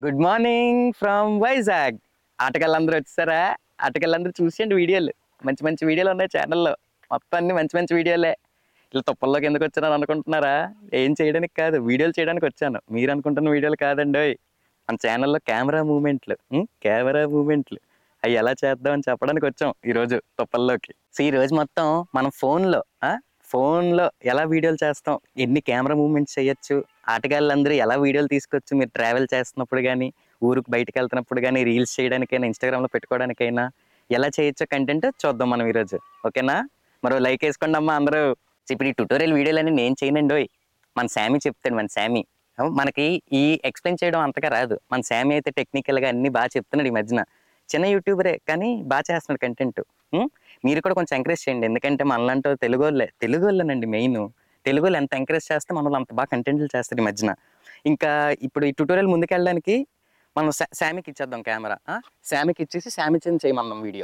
Good morning from Vizag ఆటగాళ్ళందరూ వచ్చారా ఆటగాళ్ళందరూ చూసేయండి వీడియోలు మంచి మంచి వీడియోలు ఉన్నాయి ఛానల్లో మొత్తం అన్ని మంచి మంచి వీడియోలే ఇలా తుప్పల్లోకి ఎందుకు వచ్చాను అనుకుంటున్నారా ఏం చేయడానికి కాదు వీడియోలు చేయడానికి వచ్చాను మీరు అనుకుంటున్న వీడియోలు కాదండి ఓయ్. మన ఛానల్లో కెమెరా మూమెంట్లు కెమెరా మూమెంట్లు అవి ఎలా చేద్దామని చెప్పడానికి వచ్చాం ఈరోజు తుప్పల్లోకి సో ఈ రోజు మొత్తం మనం ఫోన్లో ఫోన్లో ఎలా వీడియోలు చేస్తాం ఎన్ని కెమెరా మూమెంట్స్ చేయొచ్చు ఆటగాళ్ళందరూ ఎలా వీడియోలు తీసుకోవచ్చు మీరు ట్రావెల్ చేస్తున్నప్పుడు కానీ ఊరికి బయటకు వెళ్తున్నప్పుడు కానీ రీల్స్ చేయడానికైనా ఇన్స్టాగ్రామ్లో పెట్టుకోవడానికైనా ఎలా చేయొచ్చో కంటెంట్ చూద్దాం మనం ఈరోజు ఓకేనా మరో లైక్ వేసుకోండి అమ్మా అందరూ సో ఇప్పుడు ఈ ట్యూటోరియల్ వీడియోలన్నీ నేను చేయనండి ఓయ్ మన శామీ చెప్తాడు మన శామీ అవ్ మనకి ఈ ఎక్స్ప్లెయిన్ చేయడం అంతగా రాదు మన శామీ అయితే టెక్నికల్గా అన్ని బాగా చెప్తున్నాడు ఈ మధ్యన చిన్న యూట్యూబరే కానీ బాగా చేస్తున్నాడు కంటెంట్ మీరు కూడా కొంచెం ఎంకరేజ్ చేయండి ఎందుకంటే మనలాంటి తెలుగు వాళ్ళే తెలుగు వాళ్ళనండి మెయిన్ తెలుగు వాళ్ళు ఎంత ఎంకరేజ్ చేస్తే మన వాళ్ళు అంత బాగా కంటెంట్లు చేస్తారు ఈ మధ్యన ఇంకా ఇప్పుడు ఈ ట్యూటోరియల్ ముందుకెళ్ళడానికి మనం శా- శామీకి ఇచ్చేద్దాం కెమెరా శామీకి ఇచ్చేసి శామీ చిన్న చేయమన్నాం video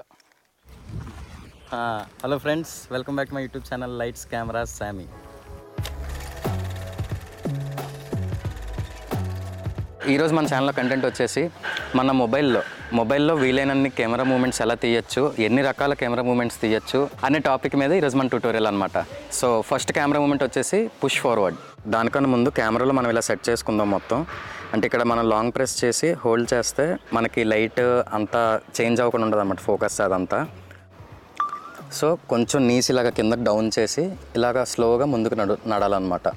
hello friends welcome back my YouTube channel lights camera Shami ఈరోజు మన ఛానల్లో కంటెంట్ వచ్చేసి మన మొబైల్లో మొబైల్లో వీలైనన్ని కెమెరా మూమెంట్స్ ఎలా తీయచ్చు ఎన్ని రకాల కెమెరా మూమెంట్స్ తీయచ్చు అనే టాపిక్ మీద ఈరోజు మన ట్యూటోరియల్ అనమాట సో ఫస్ట్ కెమెరా మూమెంట్ వచ్చేసి పుష్ ఫార్వర్డ్ దానికన్నా ముందు కెమెరాలో మనం ఇలా సెట్ చేసుకుందాం మొత్తం అంటే ఇక్కడ మనం లాంగ్ ప్రెస్ చేసి హోల్డ్ చేస్తే మనకి లైట్ అంతా చేంజ్ అవ్వకుండా ఉండదు అనమాట ఫోకస్ అదంతా సో కొంచెం నీస్ ఇలాగ కింద డౌన్ చేసి ఇలాగ స్లోగా ముందుకు నడు నడాలన్నమాట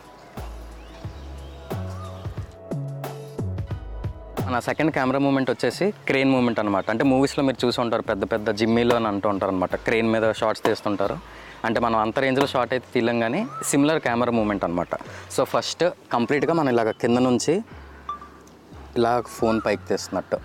మన సెకండ్ కెమెరా మూమెంట్ వచ్చేసి క్రెయిన్ మూమెంట్ అనమాట అంటే మూవీస్లో మీరు చూసి ఉంటారు పెద్ద పెద్ద జిమ్మీలో అని అంటూ ఉంటారు అనమాట క్రెయిన్ మీద షార్ట్స్ తీస్తుంటారు అంటే మనం అంత రేంజ్లో షార్ట్ అయితే తీయలేం కానీ సిమిలర్ కెమెరా మూమెంట్ అనమాట సో ఫస్ట్ కంప్లీట్గా మనం ఇలాగ కింద నుంచి ఇలా ఫోన్ పైకి తీస్తున్నట్టు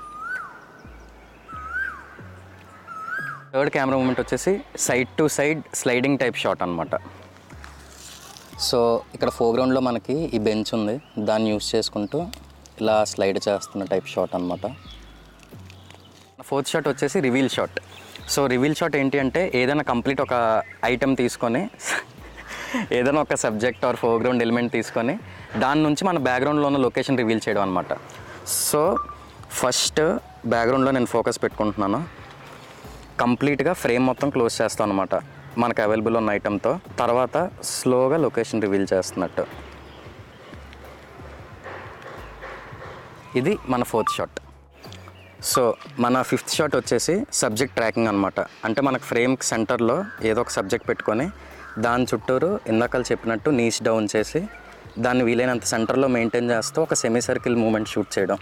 థర్డ్ కెమెరా మూమెంట్ వచ్చేసి side to side sliding type shot అనమాట సో ఇక్కడ ఫోర్గ్రౌండ్లో మనకి ఈ బెంచ్ ఉంది దాన్ని యూస్ చేసుకుంటూ ఇలా స్లైడ్ చేస్తున్న టైప్ షాట్ అనమాట ఫోర్త్ షాట్ వచ్చేసి reveal shot so reveal shot ఏంటి అంటే ఏదైనా కంప్లీట్ ఒక ఐటెం తీసుకొని ఏదైనా ఒక సబ్జెక్ట్ ఆర్ ఫోర్గ్రౌండ్ ఎలిమెంట్ తీసుకొని దాని నుంచి మన బ్యాక్గ్రౌండ్లో ఉన్న లొకేషన్ రివీల్ చేయడం అనమాట సో ఫస్ట్ బ్యాక్గ్రౌండ్లో నేను ఫోకస్ పెట్టుకుంటున్నాను కంప్లీట్గా ఫ్రేమ్ మొత్తం క్లోజ్ చేస్తాం అనమాట మనకు అవైలబుల్ ఉన్న ఐటెంతో తర్వాత స్లోగా లొకేషన్ రివీల్ చేస్తున్నట్టు ఇది మన ఫోర్త్ షాట్ సో మన ఫిఫ్త్ షాట్ వచ్చేసి సబ్జెక్ట్ ట్రాకింగ్ అనమాట అంటే మనకు ఫ్రేమ్కి సెంటర్లో ఏదో ఒక సబ్జెక్ట్ పెట్టుకొని దాని చుట్టూరు ఇందాకలు చెప్పినట్టు నీచ్ డౌన్ చేసి దాన్ని వీలైనంత సెంటర్లో మెయింటైన్ చేస్తూ ఒక సెమీ సర్కిల్ మూమెంట్ షూట్ చేయడం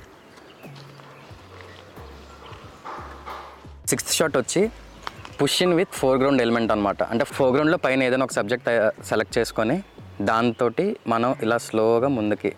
సిక్స్త్ షాట్ వచ్చి push in with foreground element అనమాట అంటే ఫోర్గ్రౌండ్లో పైన ఏదైనా ఒక సబ్జెక్ట్ సెలెక్ట్ చేసుకొని దాంతో మనం ఇలా స్లోగా ముందుకి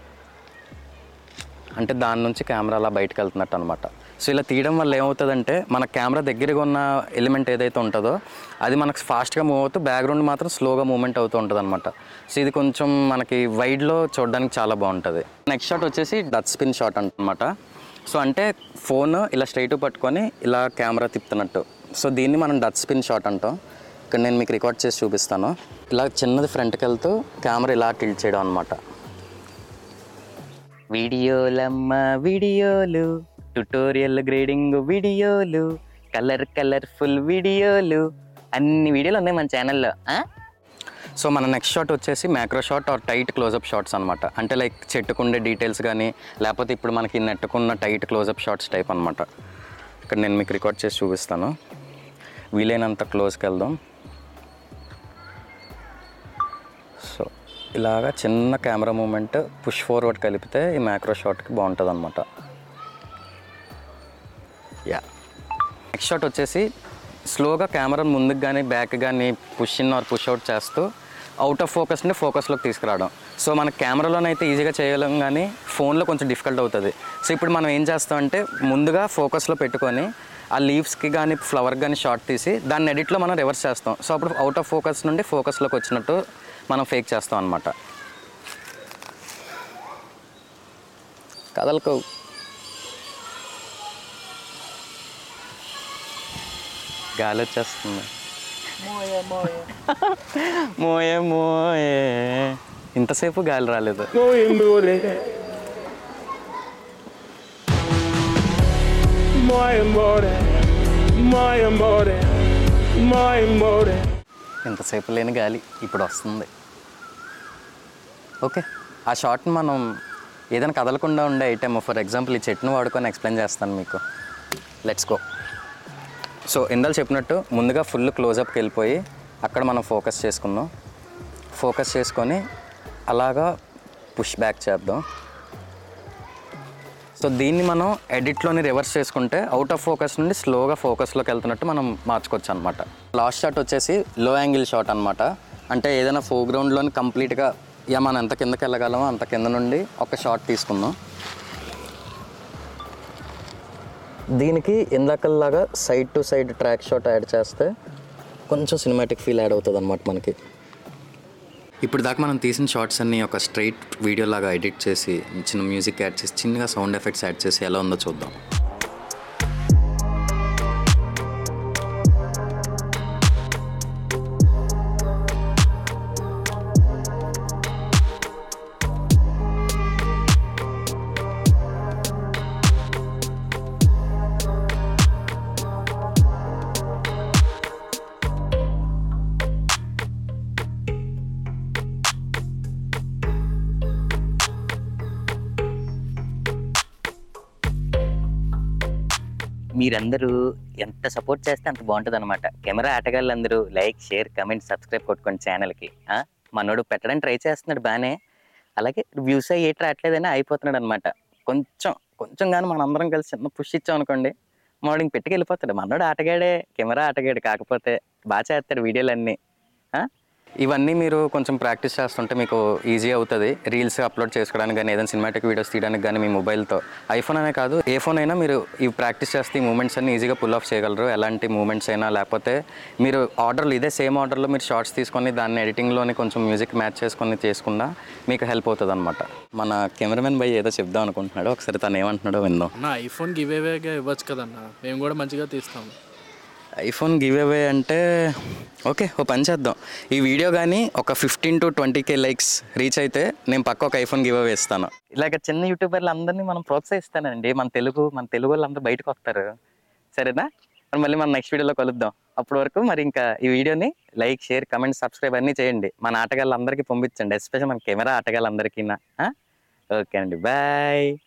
అంటే దాని నుంచి కెమెరా అలా బయటకు వెళ్తున్నట్టు అనమాట సో ఇలా తీయడం వల్ల ఏమవుతుందంటే మన కెమెరా దగ్గరగా ఉన్న ఎలిమెంట్ ఏదైతే ఉంటుందో అది మనకు ఫాస్ట్గా మూవ్ అవుతూ బ్యాక్గ్రౌండ్ మాత్రం స్లోగా మూవ్మెంట్ అవుతూ ఉంటుంది అనమాట సో ఇది కొంచెం మనకి వైడ్లో చూడడానికి చాలా బాగుంటుంది నెక్స్ట్ షాట్ వచ్చేసి డచ్ స్పిన్ షాట్ అనమాట సో అంటే ఫోన్ ఇలా స్ట్రైట్ పట్టుకొని ఇలా కెమెరా తిప్పుతున్నట్టు సో దీన్ని మనం డచ్ స్పిన్ షాట్ అంటాం ఇక్కడ నేను మీకు రికార్డ్ చేసి చూపిస్తాను ఇలా చిన్నది ఫ్రంట్కి వెళ్తూ కెమెరా ఇలా టిల్ట్ చేయడం అనమాట వీడియోలమ్మ వీడియోలు ట్యుటోరియల్ గ్రేడింగ్ వీడియోలు కలర్ కలర్ఫుల్ వీడియోలు అన్ని వీడియోలు ఉన్నాయి మన ఛానల్లో సో మన నెక్స్ట్ షాట్ వచ్చేసి macro shot or tight close up shots అనమాట అంటే లైక్ చెట్టుకుండే డీటెయిల్స్ కానీ లేకపోతే ఇప్పుడు మనకి నెట్టుకున్న టైట్ క్లోజప్ షాట్స్ టైప్ అనమాట ఇక్కడ నేను మీకు రికార్డ్ చేసి చూపిస్తాను వీలైనంత క్లోజ్కి వెళ్దాం సో ఇలాగా చిన్న కెమెరా మూమెంట్ పుష్ ఫార్వర్డ్ కలిపితే ఈ మ్యాక్రో షాట్కి బాగుంటుంది అనమాట యా నెక్స్ట్ షాట్ వచ్చేసి స్లోగా కెమెరా ముందుకు కానీ బ్యాక్ కానీ push in or push out చేస్తూ అవుట్ ఆఫ్ ఫోకస్ నుండి ఫోకస్లోకి తీసుకురావడం సో మన కెమెరాలోనైతే ఈజీగా చేయలేం కానీ ఫోన్లో కొంచెం డిఫికల్ట్ అవుతుంది సో ఇప్పుడు మనం ఏం చేస్తామంటే ముందుగా ఫోకస్లో పెట్టుకొని ఆ లీవ్స్కి కానీ ఫ్లవర్కి కానీ షార్ట్ తీసి దాన్ని ఎడిట్లో మనం రివర్స్ చేస్తాం సో అప్పుడు అవుట్ ఆఫ్ ఫోకస్ నుండి ఫోకస్లోకి వచ్చినట్టు మనం ఫేక్ చేస్తాం అనమాట కదలకు గాలి వచ్చేస్తుంది మోయే మోయే ఇంతసేపు గాలి రాలేదు my amore, my amore, my amore. ఇంతసేపు లేని గాలి ఇప్పుడు వస్తుంది ఓకే ఆ షార్ట్ని మనం ఏదైనా కదలకుండా ఉండే ఐటెమ్ ఫర్ ఎగ్జాంపుల్ ఈ చెట్టును వాడుకొని ఎక్స్ప్లెయిన్ చేస్తాను మీకు లెట్స్ గో సో ఇందాలు చెప్పినట్టు ముందుగా ఫుల్ క్లోజప్కి వెళ్ళిపోయి అక్కడ మనం ఫోకస్ చేసుకుందాం ఫోకస్ చేసుకొని అలాగా పుష్ బ్యాక్ చేద్దాం సో దీన్ని మనం ఎడిట్లోని రివర్స్ చేసుకుంటే అవుట్ ఆఫ్ ఫోకస్ నుండి స్లోగా ఫోకస్లోకి వెళ్తున్నట్టు మనం మార్చుకోవచ్చు అనమాట లాస్ట్ షాట్ వచ్చేసి లో యాంగిల్ షాట్ అనమాట అంటే ఏదైనా ఫోర్గ్రౌండ్లోని కంప్లీట్గా ఇక మనం ఎంత కిందకి వెళ్ళగలమో అంత కింద నుండి ఒక షాట్ తీసుకుందాం దీనికి ఇందాకల్లాగా side to side track shot add చేస్తే కొంచెం సినిమాటిక్ ఫీల్ యాడ్ అవుతుంది అనమాట మనకి ఇప్పుడు దాకా మనం తీసిన షార్ట్స్ అన్ని ఒక స్ట్రైట్ వీడియో లాగా ఎడిట్ చేసి చిన్న మ్యూజిక్ యాడ్ చేసి చిన్నగా సౌండ్ ఎఫెక్ట్స్ యాడ్ చేసి ఎలా ఉందో చూద్దాం మీరందరూ ఎంత సపోర్ట్ చేస్తే అంత బాగుంటుంది అనమాట కెమెరా ఆటగాళ్ళందరూ లైక్ షేర్ కమెంట్ సబ్స్క్రైబ్ కొట్టుకోండి ఛానల్కి మనోడు పెట్టడానికి ట్రై చేస్తున్నాడు బాగానే అలాగే వ్యూస్ అయ్యి ఏటి రావట్లేదని అయిపోతున్నాడు అనమాట కొంచెం కొంచెం కానీ మనందరం కలిసి చిన్న పుష్ ఇచ్చాం అనుకోండి మార్నింగ్ పెట్టుకు వెళ్ళిపోతాడు మనోడు ఆటగాడే కెమెరా ఆటగాడు కాకపోతే బాగా చేస్తాడు వీడియోలన్నీ ఆ? ఇవన్నీ మీరు కొంచెం ప్రాక్టీస్ చేస్తుంటే మీకు ఈజీ అవుతుంది రీల్స్ అప్లోడ్ చేసుకోవడానికి కానీ ఏదైనా సినిమాటిక్ వీడియోస్ తీయడానికి కానీ మీ మొబైల్తో ఐఫోన్ అనే కాదు ఏ ఫోన్ అయినా మీరు ఇవి ప్రాక్టీస్ చేస్తే ఈ మూమెంట్స్ అన్ని ఈజీగా పుల్ ఆఫ్ చేయగలరు ఎలాంటి మూమెంట్స్ అయినా లేకపోతే మీరు ఆర్డర్లు ఇదే సేమ్ ఆర్డర్లో మీరు షార్ట్స్ తీసుకొని దాన్ని ఎడిటింగ్లోని కొంచెం మ్యూజిక్ మ్యాచ్ చేసుకొని చేసుకున్నా మీకు హెల్ప్ అవుతుంది అనమాట మన కెమెరామెన్ బై ఏదో చెప్దాం అనుకుంటున్నాడు ఒకసారి తను ఏమంటున్నాడో విందాం అన్న ఐఫోన్ గివ్ అవేగా ఇవ్వచ్చు కదన్న మేము కూడా మంచిగా తీస్తాం ఐఫోన్ గివ్ అవే అంటే ఓకే ఓ పని చేద్దాం ఈ వీడియో కానీ ఒక fifteen to twenty K likes reach అయితే నేను పక్క ఒక ఐఫోన్ గివ్ అవే ఇస్తాను ఇలాగ చిన్న యూట్యూబర్లు అందరినీ మనం ప్రోత్సహిస్తానండి మన తెలుగు మన తెలుగు వాళ్ళు అందరూ బయటకు వస్తారు సరేనా మరి మళ్ళీ మనం నెక్స్ట్ వీడియోలో కలుద్దాం అప్పటి వరకు మరి ఇంకా ఈ వీడియోని లైక్ షేర్ కమెంట్ సబ్స్క్రైబ్ అన్నీ చేయండి మన ఆటగాళ్ళందరికీ పంపించండి ఎస్పెషల్ మన కెమెరా ఆటగాళ్ళందరికీ ఓకే అండి బాయ్